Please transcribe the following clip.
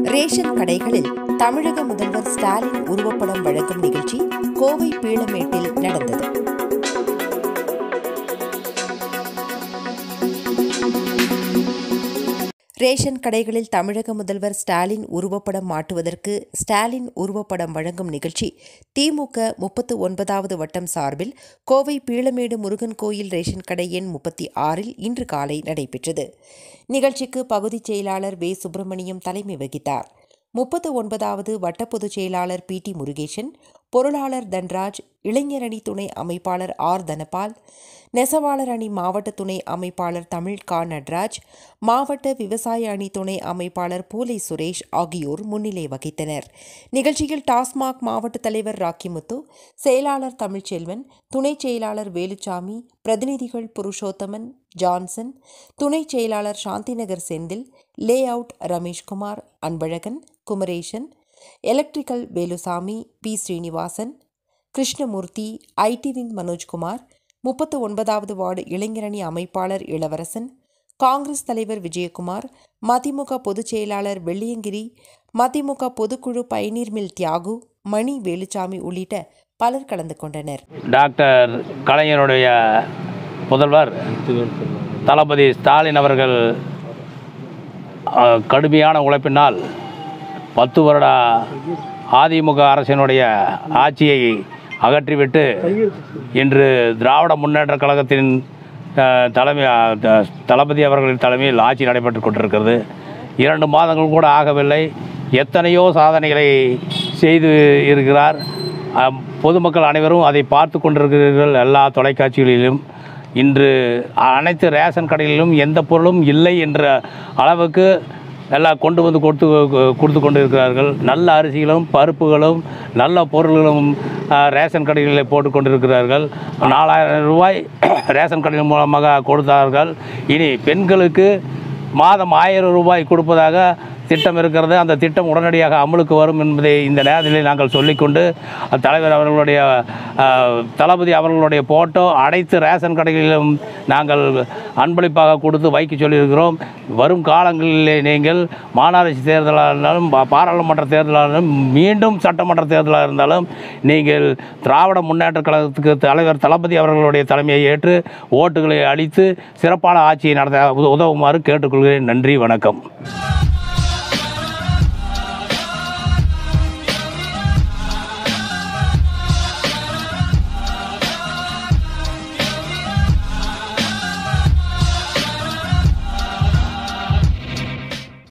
ration கடைகளில் தமிழக முதல்வர் ஸ்டாலின் உருவப்படம் வழங்கும் நிகழ்ச்சி கோவை பீளமேட்டில் நடந்தது ரேஷன் கடைகளில் தமிழக முதல்வர் ஸ்டாலின் உருவப்படம் மாட்டுவதற்கு ஸ்டாலின் உருவப்படம் வழங்கும் நிகழ்ச்சி திமுக முப்பத்து ஒன்பதாவது வட்டம் சார்பில் கோவை பீளமேடு முருகன் கோயில் ரேஷன் கடை எண் முப்பத்தி ஆறில் இன்று காலை நடைபெற்றது நிகழ்ச்சிக்கு பகுதிச் செயலாளர் வே சுப்பிரமணியம் தலைமை வகித்தார் முப்பத்து ஒன்பதாவது வட்ட பொதுச் செயலாளர் பி டி முருகேசன் பொருளாளர் தன்ராஜ் இளைஞரணி துணை அமைப்பாளர் ஆர் தனபால் நெசவாளர் அணி மாவட்ட துணை அமைப்பாளர் தமிழ் கா நட்ராஜ் மாவட்ட விவசாய அணி துணை அமைப்பாளர் பூலை சுரேஷ் ஆகியோர் முன்னிலை வகித்தனர் நிகழ்ச்சியில் டாஸ்மாக் மாவட்ட தலைவர் ராக்கிமுத்து செயலாளர் தமிழ்ச்செல்வன் துணை செயலாளர் வேலுச்சாமி பிரதிநிதிகள் புருஷோத்தமன் ஜான்சன் துணை செயலாளர் Shanthinagar Senthil layout Rameshkumar Anbazhagan Kumaresan electrical Velusamy P Srinivasan Krishnamoorthy IT wing Manojkumar முப்பத்து ஒன்பதாவது வார்டு இளைஞரணி அமைப்பாளர் இளவரசன் காங்கிரஸ் தலைவர் விஜயகுமார் மதிமுக பொதுச் செயலாளர் வெள்ளியங்கிரி மதிமுக பொதுக்குழு பயனீர் மில் தியாகு மணி வேலுச்சாமி உள்ளிட்ட பலர் கலந்து கொண்டனர் டாக்டர் கலைஞருடைய முதல்வர் தளபதி ஸ்டாலின் அவர்கள் அஹ், கடுமையான உழைப்பினால் பத்து வருட அதிமுக அரசினுடைய ஆட்சியை அகற்றிவிட்டு இன்று திராவிட முன்னேற்ற கழகத்தின் அஹ், தலைமை அஹ், த- தளபதி அவர்களின் தலைமையில் ஆட்சி நடைபெற்று கொண்டிருக்கிறது இரண்டு மாதங்கள் கூட ஆகவில்லை எத்தனையோ சாதனைகளை செய்து இருக்கிறார் அம், பொதுமக்கள் அனைவரும் அதை பார்த்து கொண்டிருக்கிறீர்கள் எல்லா தொலைக்காட்சிகளிலும் இன்று அனைத்து ரேஷன் கடைகளிலும் எந்த பொருளும் இல்லை என்ற அளவுக்கு எல்லாம் கொண்டு வந்து கொடுத்து கொடுத்து கொண்டு இருக்கிறார்கள் நல்ல அரிசிகளும் பருப்புகளும் நல்ல பொருள்களும் அஹ், ரேஷன் கடைகளில் போட்டு கொண்டிருக்கிறார்கள் நாலாயிரம் ரூபாய் ரேஷன் கடைகள் மூலமாக கொடுத்தார்கள் இனி பெண்களுக்கு மாதம் ஆயிரம் ரூபாய் கொடுப்பதாக திட்டம் இருக்கிறது அந்த திட்டம் உடனடியாக அமலுக்கு வரும் என்பதை இந்த நேரத்தில் நாங்கள் சொல்லிக்கொண்டு தலைவர் அவர்களுடைய அஹ், தளபதி அவர்களுடைய போட்டோ அனைத்து ரேஷன் கடைகளிலும் நாங்கள் அன்பளிப்பாக கொடுத்து வைக்க சொல்லியிருக்கிறோம் வரும் காலங்களிலே நீங்கள் மாநகராட்சி தேர்தலாக இருந்தாலும் பா- பாராளுமன்ற தேர்தலாக இருந்தாலும் மீண்டும் சட்டமன்ற தேர்தலாக இருந்தாலும் நீங்கள் திராவிட முன்னேற்ற கழகத்துக்கு தலைவர் தளபதி அவர்களுடைய தலைமையை ஏற்று ஓட்டுகளை அளித்து சிறப்பான ஆட்சியை நடத்த உத- உதவுமாறு கேட்டுக்கொள்கிறேன் நன்றி வணக்கம்